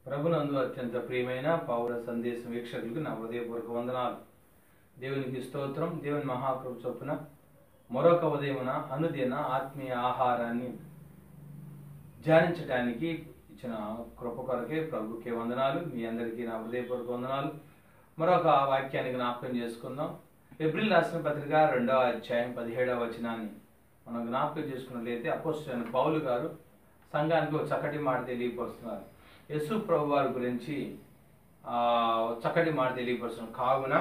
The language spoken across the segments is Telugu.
ప్రభునందు అత్యంత ప్రియమైన పౌర సందేశం వీక్షకులకు నా హృదయపూర్వక వందనాలు దేవునికి స్తోత్రం దేవుని మహాప్రభు చొప్పున మరొక ఉదయమున అనుదిన ఆత్మీయ ఆహారాన్ని ధ్యానించడానికి ఇచ్చిన కృప కొరకే ప్రభుకే వందనాలు మీ అందరికీ నా హృదయపూర్వక వందనాలు మరొక వాక్యాన్ని జ్ఞాపకం చేసుకుందాం ఏప్రిల్ రాసిన పత్రిక రెండవ అధ్యాయం పదిహేడవ వచనాన్ని మనం జ్ఞాపకం చేసుకున్నట్లయితే అపోజిషన్ పౌలు గారు సంఘానికి ఒక చక్కటి మాట తెలియపరుస్తున్నారు యశు ప్రభు వారి గురించి ఆ, చక్కటి మాట తెలియపరుస్తున్నారు కావున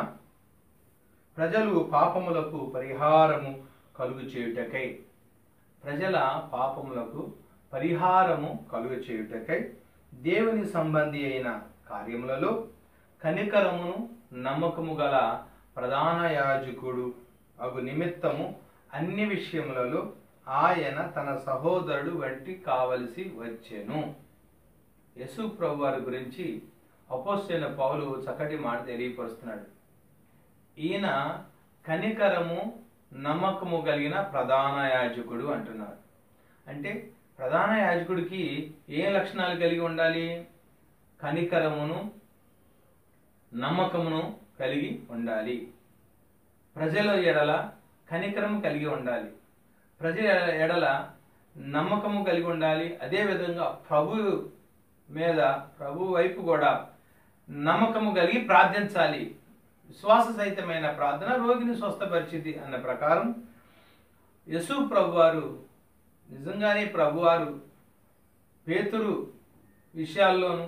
ప్రజలు పాపములకు పరిహారము కలుగు చేయుటకై ప్రజల పాపములకు పరిహారము కలుగు చేయుటకై దేవుని సంబంధి అయిన కార్యములలో కనికరమును నమ్మకము గల ప్రధాన యాజకుడు అగు నిమిత్తము అన్ని విషయములలో ఆయన తన సహోదరుడు వంటి కావలసి వచ్చెను యశు ప్రభు వారి గురించి అపోస్తైన పౌలు చక్కటి మాట తెలియపరుస్తున్నాడు ఈయన కనికరము నమ్మకము కలిగిన ప్రధాన యాజకుడు అంటున్నాడు అంటే ప్రధాన యాజకుడికి ఏ లక్షణాలు కలిగి ఉండాలి కనికరమును నమ్మకమును కలిగి ఉండాలి ప్రజల ఎడల కనికరము కలిగి ఉండాలి ప్రజల ఎడల నమ్మకము కలిగి ఉండాలి అదేవిధంగా ప్రభు మీద ప్రభు వైపు కూడా నమ్మకము కలిగి ప్రార్థించాలి విశ్వాస సహితమైన ప్రార్థన రోగిని స్వస్థపరిచింది అన్న ప్రకారం యశు ప్రభువారు నిజంగానే ప్రభువారు పేతురు విషయాల్లోనూ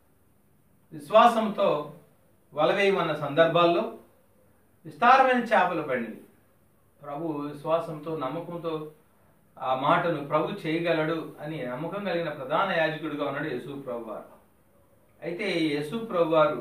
విశ్వాసంతో వలవేయమన్న సందర్భాల్లో విస్తారమైన చేపలు పడినవి ప్రభు విశ్వాసంతో నమ్మకంతో ఆ మాటను ప్రభు చేయగలడు అని నమ్మకం కలిగిన ప్రధాన యాజకుడిగా ఉన్నాడు యేసు ప్రభు వారు అయితే ఈ యేసు ప్రభు వారు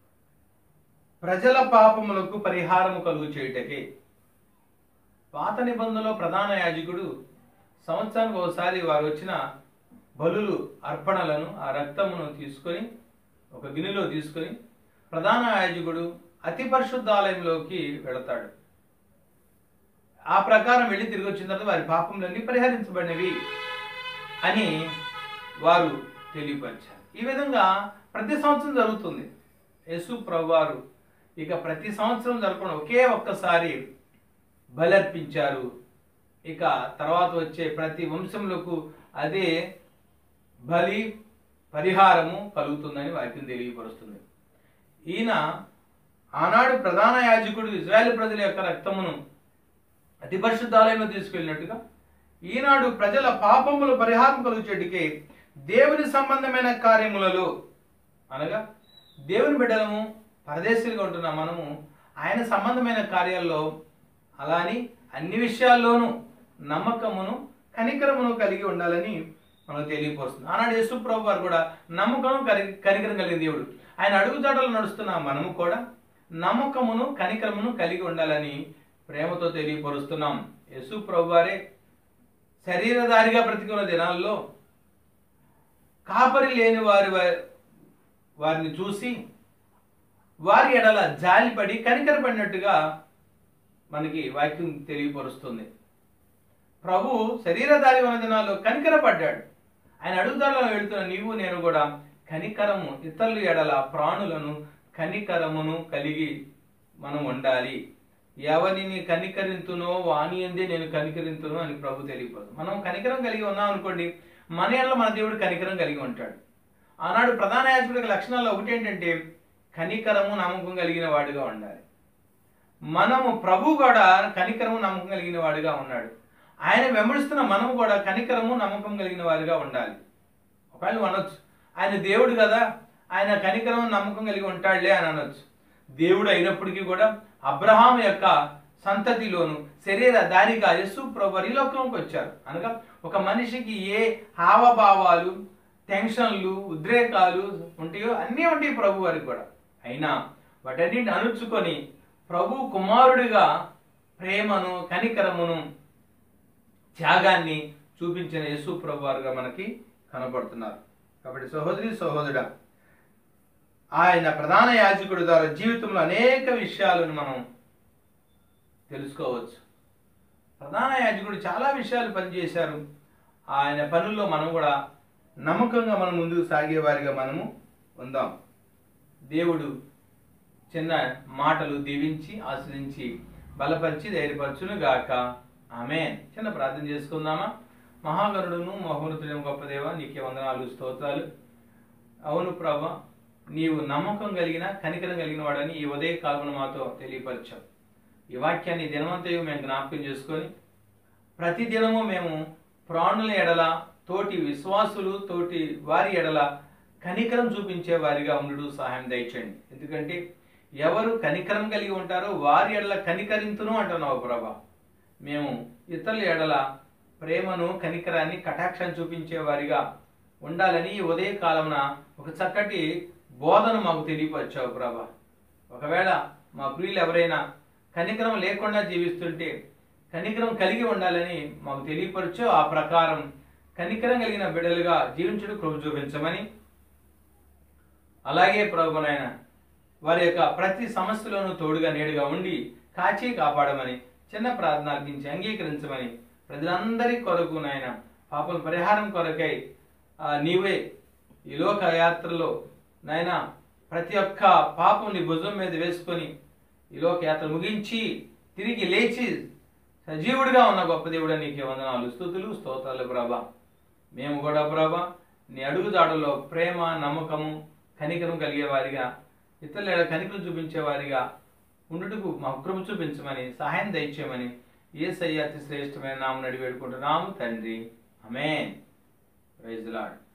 ప్రజల పాపములకు పరిహారము కలుగు చేయుటకే పాత నిబంధనలో ప్రధాన యాజకుడు సంవత్సరానికి ఒకసారి వారు వచ్చిన బలులు అర్పణలను ఆ రక్తమును తీసుకొని ఒక గిన్నెలో తీసుకొని ప్రధాన యాజకుడు అతి పరిశుద్ధాలయంలోకి వెళతాడు ఆ ప్రకారం వెళ్ళి తిరిగి వచ్చిన తర్వాత వారి పాపములన్నీ పరిహరించబడినవి అని వారు తెలియపరిచారు ఈ విధంగా ప్రతి సంవత్సరం జరుగుతుంది యేసు ప్రభువారు ఇక ప్రతి సంవత్సరం జరగకుండా ఒకే ఒక్కసారి బలర్పించారు ఇక తర్వాత వచ్చే ప్రతి వంశములకు అదే బలి పరిహారము కలుగుతుందని వాక్యం తెలియపరుస్తుంది ఈయన ఆనాడు ప్రధాన యాజకుడు ఇజ్రాయెల్ ప్రజల యొక్క రక్తమును అతి పరిశుద్ధాలయంలో తీసుకెళ్ళినట్టుగా ఈనాడు ప్రజల పాపముల పరిహారం కలుగుచేటికే దేవుని సంబంధమైన కార్యములలో అనగా దేవుని బిడ్డలము పరదేశీలుగా ఉంటున్న మనము ఆయన సంబంధమైన కార్యాల్లో అలాని అన్ని విషయాల్లోనూ నమ్మకమును కనికరమును కలిగి ఉండాలని మనకు తెలియపరుస్తుంది ఆనాడు యేసు ప్రభు వారు కూడా నమ్మకము కరి కనికరం కలిగిన దేవుడు ఆయన అడుగుజాడలు నడుస్తున్న మనము కూడా నమ్మకమును కనికరమును కలిగి ఉండాలని ప్రేమతో తెలియపరుస్తున్నాం యేసు ప్రభు వారే శరీరధారిగా బ్రతికున్న దినాల్లో కాపరి లేని వారి వా- వారిని చూసి వారి ఎడల జాలిపడి కనికరపడినట్టుగా మనకి వాక్యం తెలియపరుస్తుంది ప్రభు శరీరధారి ఉన్న దినాల్లో కనికరపడ్డాడు ఆయన అడుగుదాడలో వెళుతున్న నీవు నేను కూడా కనికరము ఇతరుల ఎడల ప్రాణులను కనికరమును కలిగి మనం ఉండాలి ఎవరిని కనికరింతునో వాణి అందే నేను కనికరింతును అని ప్రభు తెలియపదు మనం కనికరం కలిగి ఉన్నాం అనుకోండి మన ఎడల మన దేవుడు కనికరం కలిగి ఉంటాడు ఆనాడు ప్రధాన యాజకుడి యొక్క లక్షణాల్లో ఒకటి ఏంటంటే కనికరము నమ్మకం కలిగిన వాడిగా ఉండాలి మనము ప్రభు కూడా కనికరము నమ్మకం కలిగిన వాడిగా ఉన్నాడు ఆయన వెంబడిస్తున్న మనము కూడా కనికరము నమ్మకం కలిగిన వారిగా ఉండాలి ఒకవేళ నువ్వు అనొచ్చు ఆయన దేవుడు కదా ఆయన కనికరం నమ్మకం కలిగి ఉంటాడులే అని అనొచ్చు దేవుడు అయినప్పటికీ కూడా అబ్రహాం యొక్క సంతతిలోను శరీర దారిగా యస్సు ప్రభు ఈ లోకంలోకి వచ్చారు అనగా ఒక మనిషికి ఏ హావభావాలు టెన్షన్లు ఉద్రేకాలు ఉంటాయో అన్నీ ఉంటాయి ప్రభు వారికి కూడా అయినా వాటన్నింటిని అణుచుకొని ప్రభు కుమారుడిగా ప్రేమను కనికరమును త్యాగాన్ని చూపించిన యేసు ప్రభు వారుగా మనకి కనబడుతున్నారు కాబట్టి సహోదరి సహోదరుడా ఆయన ప్రధాన యాజకుడి ద్వారా జీవితంలో అనేక విషయాలను మనం తెలుసుకోవచ్చు ప్రధాన యాజకుడు చాలా విషయాలు పనిచేశారు ఆయన పనుల్లో మనం కూడా నమ్మకంగా మనం ముందుకు సాగేవారిగా మనము ఉందాం దేవుడు చిన్న మాటలు దీవించి ఆశ్రయించి బలపరిచి ధైర్యపరచును గాక ఆమె చిన్న ప్రార్థన చేసుకుందామా మహాగరుడును మహోన్నతుడు గొప్ప దేవ నీకే వందనాలు స్తోత్రాలు అవును ప్రభా నీవు నమ్మకం కలిగిన కనికరం కలిగిన వాడని ఈ ఉదయ కాలమున మాతో తెలియపరిచావు ఈ వాక్యాన్ని దినవంతయు మేము జ్ఞాపకం చేసుకొని ప్రతి దినము మేము ప్రాణుల ఎడల తోటి విశ్వాసులు తోటి వారి ఎడల కనికరం చూపించే వారిగా ఉండు సహాయం దయచండి ఎందుకంటే ఎవరు కనికరం కలిగి ఉంటారో వారి ఎడల కనికరింతును అంటున్నావు ప్రభా మేము ఇతరుల ఎడల ప్రేమను కనికరాన్ని కటాక్షాన్ని చూపించే వారిగా ఉండాలని ఈ ఉదయ కాలమున ఒక చక్కటి బోధన మాకు తెలియపరిచావు ప్రభా ఒకవేళ మా ప్రియులు ఎవరైనా కనికరం లేకుండా జీవిస్తుంటే కనికరం కలిగి ఉండాలని మాకు తెలియపరచు ఆ ప్రకారం కనికరం కలిగిన బిడ్డలుగా జీవించుడు కృప చూపించమని అలాగే ప్రభునైన వారి యొక్క ప్రతి సమస్యలోనూ తోడుగా నేడుగా ఉండి కాచి కాపాడమని చిన్న ప్రార్థన అర్పించి అంగీకరించమని ప్రజలందరి కొరకు నాయన పాపల పరిహారం కొరకై ఆ, నీవే ఈ లోక యాత్రలో నాయన ప్రతి ఒక్క పాపం నీ భుజం మీద వేసుకొని ఈ లోక యాత్ర ముగించి తిరిగి లేచి సజీవుడిగా ఉన్న గొప్ప దేవుడు నీకే వందనాలు స్థుతులు స్తోత్రాలు ప్రభా మేము కూడా ప్రభా నీ అడుగుదాడుల్లో ప్రేమ నమ్మకము కనికరం కలిగే వారిగా ఇతరుల ఎడల కనికరం చూపించే వారిగా ఉండుటకు మా కృప చూపించమని సహాయం దయచేయమని ఏ అతి శ్రేష్టమైన నామం నడి వేడుకుంటున్నాము తండ్రి అమేన్ ప్రైజ్ లాడ్